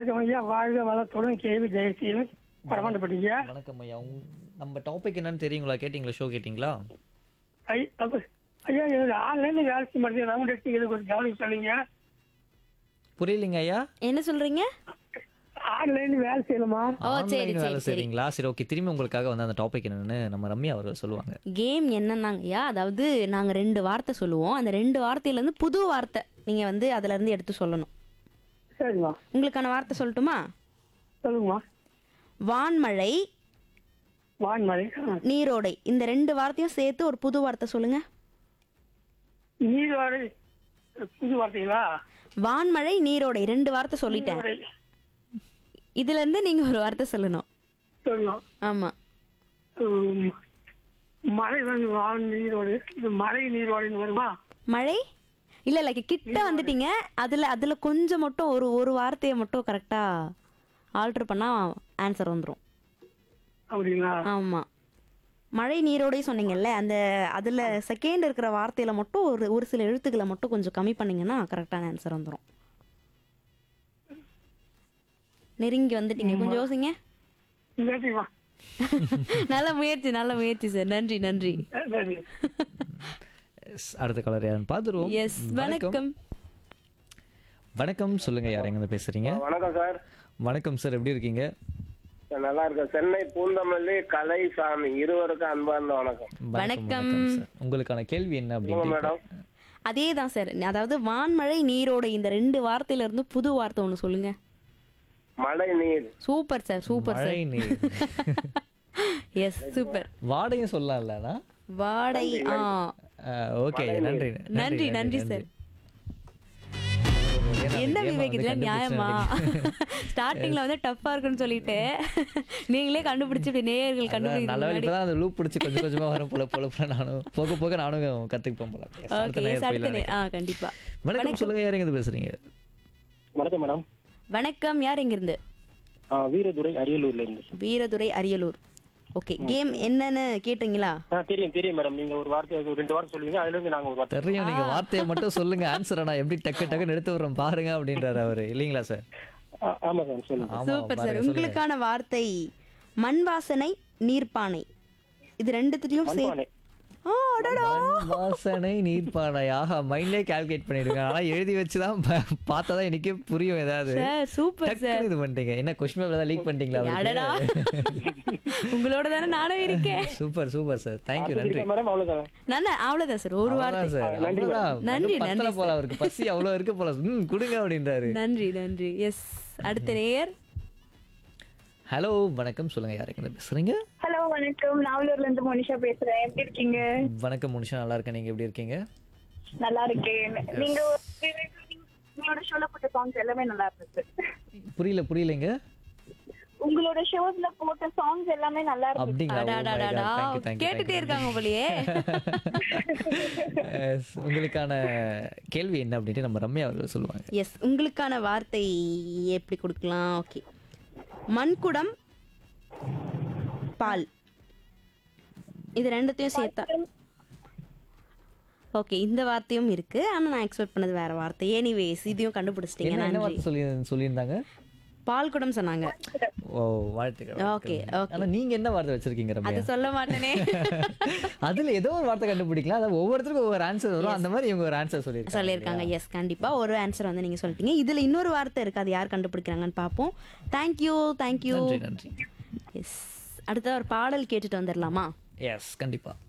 வணக்கம் ஐயா வாழ்க வளத்துடன் கேவி ஜெயசீலன் பரமாண்டப்பட்டீங்க வணக்கம் ஐயா உங்க- நம்ம டாபிக் என்னன்னு தெரியுங்களா கேட்டிங்களா ஷோ கேட்டிங்களா ஐ அப்ப ஐயா எனக்கு ஆன்லைன்ல வேலை செய்ய மாட்டேங்குது ரவுண்ட் அடிச்சு இது கொஞ்சம் கவனிக்க சொல்லுங்க புரியலைங்க ஐயா என்ன சொல்றீங்க ஆன்லைன் வேலை செய்யலாமா ஓ சரி ஆன்லைன் வேலை சரி சரி செய்றீங்களா சரி ஓகே திரும்பி உங்களுக்காக வந்து அந்த டாபிக் என்னன்னு நம்ம ரம்யா அவர்கள் சொல்லுவாங்க கேம் என்னன்னாங்கய்யா அதாவது நாங்க ரெண்டு வார்த்தை சொல்லுவோம் அந்த ரெண்டு வார்த்தையில இருந்து புது வார்த்தை நீங்க வந்து அதுல இருந்து எடுத்து சொல்லணும் சரிம்மா உங்களுக்கான வார்த்தை சொல்லட்டுமா சொல்லுங்கம்மா வான்மழை வான்மழை ஆ. நீரோடை இந்த ரெண்டு வார்த்தையும் சேர்த்து ஒரு புது வார்த்தை சொல்லுங்க நீர்வாடை புது வார்த்தைகளா வான்மழை நீரோடை ரெண்டு வார்த்தை சொல்லிட்டேன் நீர்வாடை. இதுல இருந்து நீங்க ஒரு வார்த்தை சொல்லணும் சொல்லணும் ஆமா உம், மழை வந்து வான் நீரோடு இது மழை நீர்வாடைன்னு வருமா மழை இல்ல இல்ல கிட்ட வந்துட்டீங்க அதுல அதுல கொஞ்சம் மட்டும் ஒரு ஒரு வார்த்தையை மட்டும் கரெக்டா ஆல்டர் பண்ணா ஆன்சர் வந்துரும் அப்படிங்களா ஆமா மழை நீரோடை சொன்னீங்கல்ல அந்த அதுல செகண்ட் இருக்கிற வார்த்தையில மட்டும் ஒரு ஒரு சில எழுத்துக்களை மட்டும் கொஞ்சம் கம்மி பண்ணீங்கன்னா கரெக்டான ஆன்சர் வந்துரும் நெருங்கி வந்துட்டீங்க கொஞ்சம் யோசிங்க நன்றிம்மா நல்ல முயற்சி நல்ல முயற்சி சார் நன்றி நன்றி நன்றி Yes, அடுத்த கலர் யாருன்னு பார்த்துருவோம் எஸ் வணக்கம் வணக்கம் சொல்லுங்க யார் எங்க பேசுறீங்க வணக்கம் சார் வணக்கம் சார் எப்படி இருக்கீங்க சார் நல்லா இருக்கேன் சென்னை பூந்தமல்லி கலை சாமி இருவருக்கும் அன்பார்ந்த வணக்கம் வணக்கம். சார் உங்களுக்கான கேள்வி என்ன சொல்லுங்க அப்படின்னு மேடம் அதே தான் சார் அதாவது வான்மழை நீரோடை இந்த ரெண்டு வார்த்தையில இருந்து புது வார்த்தை ஒன்று சொல்லுங்க மழை நீர் சூப்பர் சார் சூப்பர் மழை சார் நீர் எஸ் சூப்பர் வாடையும் சொல்லலாம்லண்ணா வாடை ஆ ஓகே நன்றி நன்றி நன்றி சார் என்ன விவேக் இதுல நியாயமா ஸ்டார்டிங்ல வந்து டஃப்பா இருக்குன்னு சொல்லிட்டு நீங்களே கண்டுபிடிச்சு இப்படி நேயர்கள் நல்ல வேலை கண்டுபிடிச்சு இப்பதான் அந்த லூப் பிடிச்சி கொஞ்சம் கொஞ்சமா வரும் போல போல போல நானும் போக போக நானும் கத்துக்குப்பேன் போல Yes, அடுத்த ஓகே நேயர் அடுத்த போயிடலாம். நே- ஆ கண்டிப்பா வணக்கம் சொல்லுங்க யார் எங்க பேசுறீங்க வணக்கம் மேடம் வணக்கம் யார் எங்க இருந்து ஆ, வீரதுரை அரியலூர்ல இருந்து வீரதுரை அரியலூர் ஓகே கேம் என்னன்னு கேட்டீங்களா ஆ தெரியும் தெரியும் மேடம் நீங்க ஒரு வார்த்தை ஒரு ரெண்டு வார்த்தை சொல்லுவீங்க அதுல இருந்து நாங்க ஒரு வார்த்தை தெரியும் நீங்க வார்த்தையை மட்டும் சொல்லுங்க ஆன்சரை நான் எப்படி டக்கு டக்குன்னு எடுத்து விடுறேன் பாருங்க அப்படின்றாரு அவரு இல்லைங்களா சார் ஆ, ஆமா சார் சொல்லுங்க ஆமா சூப்பர் சார் பாருங்க, சொல்லுங்க. உங்களுக்கான வார்த்தை மண் வாசனை நீர்ப்பானை இது ரெண்டுத்துலயும் சே மண்பானை. ஆ அடடா மண் வாசனை நீர்ப்பானை ஆஹா மைண்ட்லயே கால்குலேட் பண்ணிடுங்க ஆனா எழுதி வச்சுதான் பா- பார்த்தாதான் எனக்கே புரியும் ஏதாவது சார் சூப்பர் சார் டக்குன்னு இது பண்ணிட்டீங்க என்ன கொஸ்டின் பேப்பர் தான் லீக் பண்ணிட்டீங்களா அடடா உங்களோட தானே நானும் இருக்கேன் சூப்பர் சூப்பர் சார் தேங்க்யூ நன்றி மேடம் அவ்வளவுதான் நான் அவ்வளவுதான் சார் ஒரு வார்த்தை அவ்வளவுதான் சார் அவ்வளவுதான் நன்றி, இன்னும் பத்தல நன்றி போல அவருக்கு பசி அவ்வளவு இருக்கு போல ம் கொடுங்க அப்படின்றாரு நன்றி நன்றி எஸ் அடுத்த நேயர் ஹலோ வணக்கம் சொல்லுங்க யாருக்கு பேசுறீங்க ஹலோ வணக்கம் நாவலூர்ல இருந்து மோனிஷா பேசுறேன் எப்படி இருக்கீங்க வணக்கம் முனிஷா நல்லா இருக்கேன் நீங்க எப்படி இருக்கீங்க நல்லா இருக்கேன் நீங்க உங்களோட ஷோல போட்ட சாங்ஸ் எல்லாமே நல்லா இருந்துச்சு புரியல புரியலைங்க உங்களோட ஷோஸ்ல போட்ட சாங்ஸ் எல்லாமே நல்லா இருந்துச்சு அப்படிங்களா Oh my God. அடாடாடாடா Thank you, thank you, கேட்டுட்டே thank you. இருக்காங்க போலயே Yes, உங்களுக்கான கேள்வி என்ன அப்படின்ட்டு நம்ம ரம்யா அவர்கள் சொல்லுவாங்க எஸ் உங்களுக்கான வார்த்தை எப்படி கொடுக்கலாம் ஓகே மண்குடம் பால் இது ரெண்டுத்தையும் சேர்த்தா ஓகே இந்த வார்த்தையும் இருக்கு ஆனா நான் எக்ஸ்பெக்ட் பண்ணது வேற வார்த்தை எனிவேஸ் இதையும் கண்டுபிடிச்சிட்டீங்க என்ன என்ன நன்றி வார்த்தை சொல்லி சொல்லியிருந்தாங்க பால் குடம் சொன்னாங்க ஓ வாழ்த்துக்கள் Okay, வாழ்த்துக்கள். okay. ஆனா நீங்க என்ன வார்த்தை வச்சிருக்கீங்க அது ரம்யா சொல்ல மாட்டேனே அதுல ஏதோ ஒரு வார்த்தை கண்டுபிடிக்கலாம் அதாவது ஒவ்வொருத்தருக்கும் ஒவ்வொரு ஆன்சர் வரும் அந்த மாதிரி இவங்க ஒரு ஆன்சர் சொல்லியிருக்காங்க சொல்லியிருக்காங்க எஸ் கண்டிப்பா ஒரு ஆன்சர் வந்து நீங்க சொல்லிட்டீங்க இதுல இன்னொரு வார்த்தை இருக்கு அது யார் கண்டுபிடிக்கிறாங்கன்னு பார்ப்போம் தேங்க்யூ தேங்க்யூ நன்றி நன்றி எஸ் அடுத்த ஒரு பாடல் கேட்டுட்டு வந்துடலாமா எஸ் கண்டிப்பா